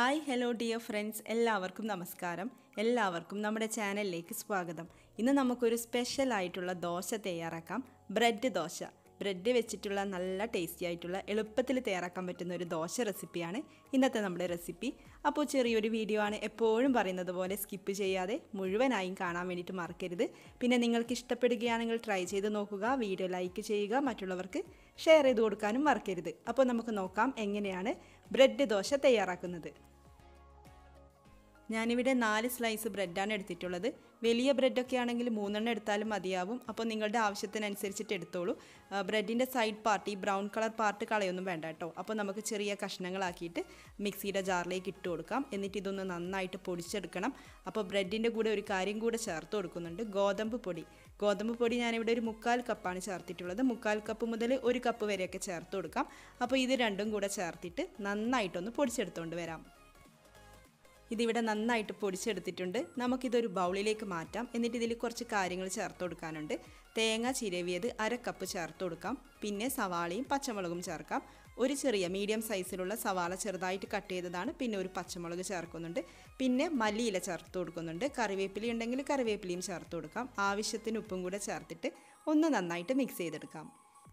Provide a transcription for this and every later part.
hi hello dear friends എല്ലാവർക്കും നമസ്കാരം എല്ലാവർക്കും നമ്മുടെ ചാനലിലേക്ക് സ്വാഗതം ഇന്ന് നമുക്കൊരു സ്പെഷ്യൽ ആയിട്ടുള്ള ദോശ തയ്യാറാക്കാം ബ്രെഡ് ദോശ ബ്രെഡ് വെച്ചിട്ടുള്ള നല്ല ടേസ്റ്റി ആയിട്ടുള്ള എളുപ്പത്തിൽ തയ്യാറാക്കാൻ പറ്റുന്ന ഒരു ദോശ റെസിപ്പിയാണ് ഇന്നത്തെ നമ്മുടെ റെസിപ്പി അപ്പോൾ ചെറിയൊരു വീഡിയോ ആണ് എപ്പോഴും പറയുന്നത് പോലെ സ്കിപ്പ് ചെയ്യാതെ മുഴുവനായും കാണാൻ വേണ്ടിയിട്ട് മറക്കരുത് പിന്നെ നിങ്ങൾക്ക് ഇഷ്ടപ്പെടുകയാണെങ്കിൽ ട്രൈ ചെയ്ത് നോക്കുക വീഡിയോ ലൈക്ക് ചെയ്യുക മറ്റുള്ളവർക്ക് ഷെയർ ചെയ്ത് കൊടുക്കാനും മറക്കരുത് അപ്പോൾ നമുക്ക് നോക്കാം എങ്ങനെയാണ് ബ്രെഡ് ദോശ തയ്യാറാക്കുന്നത് ഞാനിവിടെ നാല് സ്ലൈസ് ബ്രെഡാണ് എടുത്തിട്ടുള്ളത് വലിയ ബ്രെഡൊക്കെ ആണെങ്കിൽ മൂന്നെണ്ണം എടുത്താലും മതിയാവും അപ്പോൾ നിങ്ങളുടെ ആവശ്യത്തിനനുസരിച്ചിട്ട് എടുത്തോളൂ ബ്രെഡിൻ്റെ സൈഡ് പാർട്ട് ഈ ബ്രൗൺ കളർ പാർട്ട് കളയൊന്നും വേണ്ട കേട്ടോ അപ്പോൾ നമുക്ക് ചെറിയ കഷ്ണങ്ങളാക്കിയിട്ട് മിക്സിയുടെ ജാറിലേക്ക് ഇട്ട് കൊടുക്കാം എന്നിട്ട് ഇതൊന്ന് നന്നായിട്ട് പൊടിച്ചെടുക്കണം അപ്പോൾ ബ്രെഡിൻ്റെ കൂടെ ഒരു കാര്യം കൂടെ ചേർത്ത് കൊടുക്കുന്നുണ്ട് ഗോതമ്പ് പൊടി ഗോതമ്പ് പൊടി ഞാനിവിടെ ഒരു മുക്കാൽ കപ്പാണ് ചേർത്തിട്ടുള്ളത് മുക്കാൽ കപ്പ് മുതൽ ഒരു കപ്പ് വരെയൊക്കെ ചേർത്ത് കൊടുക്കാം അപ്പോൾ ഇത് രണ്ടും കൂടെ ചേർത്തിട്ട് നന്നായിട്ടൊന്ന് പൊടിച്ചെടുത്തുകൊണ്ട് വരാം ഇതിവിടെ നന്നായിട്ട് പൊടിച്ചെടുത്തിട്ടുണ്ട് നമുക്കിതൊരു ബൗളിലേക്ക് മാറ്റാം എന്നിട്ട് ഇതിൽ കുറച്ച് കാര്യങ്ങൾ ചേർത്ത് കൊടുക്കാനുണ്ട് തേങ്ങ ചിരവിയത് അര കപ്പ് ചേർത്ത് കൊടുക്കാം പിന്നെ സവാളയും പച്ചമുളകും ചേർക്കാം ഒരു ചെറിയ മീഡിയം സൈസിലുള്ള സവാള ചെറുതായിട്ട് കട്ട് ചെയ്തതാണ് പിന്നെ ഒരു പച്ചമുളക് ചേർക്കുന്നുണ്ട് പിന്നെ മല്ലിയില ചേർത്ത് കൊടുക്കുന്നുണ്ട് കറിവേപ്പില ഉണ്ടെങ്കിൽ കറിവേപ്പിലയും ചേർത്ത് കൊടുക്കാം ആവശ്യത്തിന് ഉപ്പും കൂടെ ചേർത്തിട്ട് ഒന്ന് നന്നായിട്ട് മിക്സ് ചെയ്തെടുക്കാം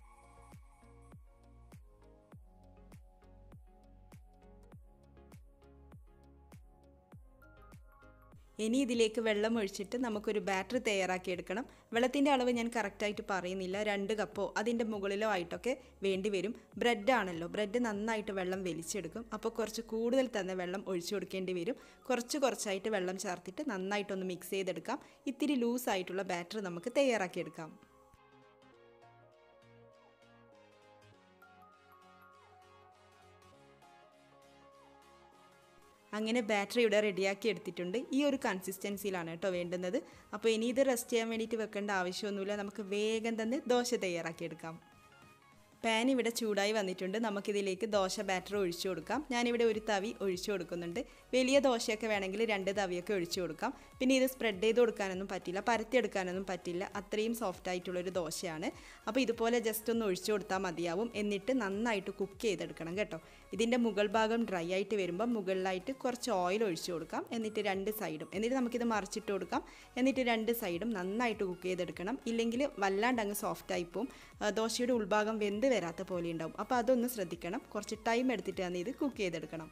ഇനി ഇതിലേക്ക് വെള്ളം ഒഴിച്ചിട്ട് നമുക്കൊരു ബാറ്ററി തയ്യാറാക്കി എടുക്കണം വെള്ളത്തിൻ്റെ അളവ് ഞാൻ കറക്റ്റായിട്ട് പറയുന്നില്ല രണ്ട് കപ്പോ അതിൻ്റെ മുകളിലോ ആയിട്ടൊക്കെ വേണ്ടി വരും ബ്രെഡ് ആണല്ലോ ബ്രെഡ് നന്നായിട്ട് വെള്ളം വലിച്ചെടുക്കും അപ്പോൾ കുറച്ച് കൂടുതൽ തന്നെ വെള്ളം ഒഴിച്ചു കൊടുക്കേണ്ടി വരും കുറച്ച് കുറച്ചായിട്ട് വെള്ളം ചേർത്തിട്ട് നന്നായിട്ടൊന്ന് മിക്സ് ചെയ്തെടുക്കാം ഇത്തിരി ലൂസായിട്ടുള്ള ബാറ്ററി നമുക്ക് തയ്യാറാക്കിയെടുക്കാം അങ്ങനെ ബാറ്ററി ഇവിടെ റെഡിയാക്കി എടുത്തിട്ടുണ്ട് ഈ ഒരു കൺസിസ്റ്റൻസിയിലാണ് കേട്ടോ വേണ്ടുന്നത് അപ്പോൾ ഇനി ഇത് റെസ്റ്റ് ചെയ്യാൻ വേണ്ടിയിട്ട് വെക്കേണ്ട ആവശ്യമൊന്നുമില്ല നമുക്ക് വേഗം തന്നെ ദോശ തയ്യാറാക്കി എടുക്കാം പാൻ ഇവിടെ ചൂടായി വന്നിട്ടുണ്ട് നമുക്കിതിലേക്ക് ദോശ ബാറ്റർ ഒഴിച്ചു കൊടുക്കാം ഞാനിവിടെ ഒരു തവി ഒഴിച്ചു കൊടുക്കുന്നുണ്ട് വലിയ ദോശയൊക്കെ വേണമെങ്കിൽ രണ്ട് തവിയൊക്കെ ഒഴിച്ചു കൊടുക്കാം പിന്നെ ഇത് സ്പ്രെഡ് ചെയ്ത് കൊടുക്കാനൊന്നും പറ്റില്ല പരത്തിയെടുക്കാനൊന്നും പറ്റില്ല അത്രയും സോഫ്റ്റ് ആയിട്ടുള്ളൊരു ദോശയാണ് അപ്പോൾ ഇതുപോലെ ജസ്റ്റ് ഒന്ന് ഒഴിച്ചു കൊടുത്താൽ മതിയാവും എന്നിട്ട് നന്നായിട്ട് കുക്ക് ചെയ്തെടുക്കണം കേട്ടോ ഇതിൻ്റെ മുകൾ ഭാഗം ഡ്രൈ ആയിട്ട് വരുമ്പോൾ മുകളിലായിട്ട് കുറച്ച് ഓയിൽ ഒഴിച്ചു കൊടുക്കാം എന്നിട്ട് രണ്ട് സൈഡും എന്നിട്ട് നമുക്കിത് മറിച്ചിട്ട് കൊടുക്കാം എന്നിട്ട് രണ്ട് സൈഡും നന്നായിട്ട് കുക്ക് ചെയ്തെടുക്കണം ഇല്ലെങ്കിൽ വല്ലാണ്ട് അങ്ങ് സോഫ്റ്റ് ആയിപ്പോവും ദോശയുടെ ഉൾഭാഗം വെന്ത് വരാത്ത പോലെ ഉണ്ടാവും അപ്പോൾ അതൊന്ന് ശ്രദ്ധിക്കണം കുറച്ച് ടൈം എടുത്തിട്ട് തന്നെ ഇത് കുക്ക് ചെയ്തെടുക്കണം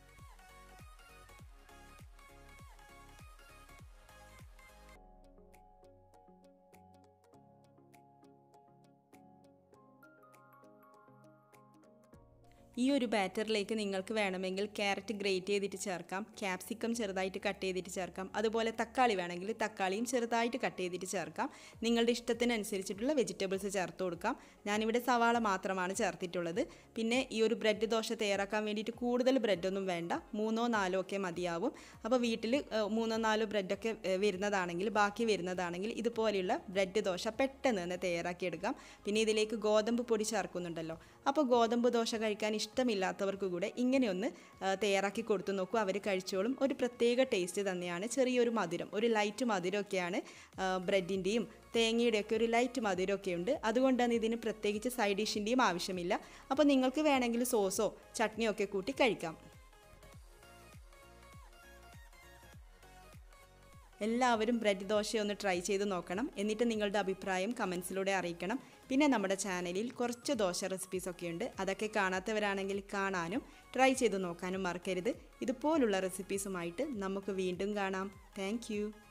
ഈ ഒരു ബാറ്ററിലേക്ക് നിങ്ങൾക്ക് വേണമെങ്കിൽ ക്യാരറ്റ് ഗ്രേറ്റ് ചെയ്തിട്ട് ചേർക്കാം ക്യാപ്സിക്കം ചെറുതായിട്ട് കട്ട് ചെയ്തിട്ട് ചേർക്കാം അതുപോലെ തക്കാളി വേണമെങ്കിൽ തക്കാളിയും ചെറുതായിട്ട് കട്ട് ചെയ്തിട്ട് ചേർക്കാം നിങ്ങളുടെ ഇഷ്ടത്തിനനുസരിച്ചിട്ടുള്ള വെജിറ്റബിൾസ് ചേർത്ത് കൊടുക്കാം ഞാനിവിടെ സവാള മാത്രമാണ് ചേർത്തിട്ടുള്ളത് പിന്നെ ഈ ഒരു ബ്രെഡ് ദോശ തയ്യാറാക്കാൻ വേണ്ടിയിട്ട് കൂടുതൽ ബ്രെഡൊന്നും വേണ്ട മൂന്നോ നാലോ ഒക്കെ മതിയാവും അപ്പോൾ വീട്ടിൽ മൂന്നോ നാലോ ബ്രെഡൊക്കെ വരുന്നതാണെങ്കിൽ ബാക്കി വരുന്നതാണെങ്കിൽ ഇതുപോലെയുള്ള ബ്രെഡ് ദോശ പെട്ടെന്ന് തന്നെ തയ്യാറാക്കിയെടുക്കാം പിന്നെ ഇതിലേക്ക് ഗോതമ്പ് പൊടി ചേർക്കുന്നുണ്ടല്ലോ അപ്പോൾ ഗോതമ്പ് ദോശ കഴിക്കാൻ ഇഷ്ടമില്ലാത്തവർക്ക് കൂടെ ഇങ്ങനെയൊന്ന് തയ്യാറാക്കി കൊടുത്തു നോക്കൂ അവർ കഴിച്ചോളും ഒരു പ്രത്യേക ടേസ്റ്റ് തന്നെയാണ് ചെറിയൊരു മധുരം ഒരു ലൈറ്റ് മധുരമൊക്കെയാണ് ബ്രെഡിൻ്റെയും തേങ്ങയുടെയൊക്കെ ഒരു ലൈറ്റ് മധുരമൊക്കെ ഉണ്ട് അതുകൊണ്ടാണ് ഇതിന് പ്രത്യേകിച്ച് സൈഡ് ഡിഷിൻ്റെയും ആവശ്യമില്ല അപ്പോൾ നിങ്ങൾക്ക് വേണമെങ്കിൽ സോസോ ചട്നിയോ ഒക്കെ കൂട്ടി കഴിക്കാം എല്ലാവരും ബ്രെഡ് ദോശ ഒന്ന് ട്രൈ ചെയ്ത് നോക്കണം എന്നിട്ട് നിങ്ങളുടെ അഭിപ്രായം കമൻസിലൂടെ അറിയിക്കണം പിന്നെ നമ്മുടെ ചാനലിൽ കുറച്ച് ദോശ റെസിപ്പീസ് ഒക്കെ ഉണ്ട് അതൊക്കെ കാണാത്തവരാണെങ്കിൽ കാണാനും ട്രൈ ചെയ്ത് നോക്കാനും മറക്കരുത് ഇതുപോലുള്ള റെസിപ്പീസുമായിട്ട് നമുക്ക് വീണ്ടും കാണാം താങ്ക്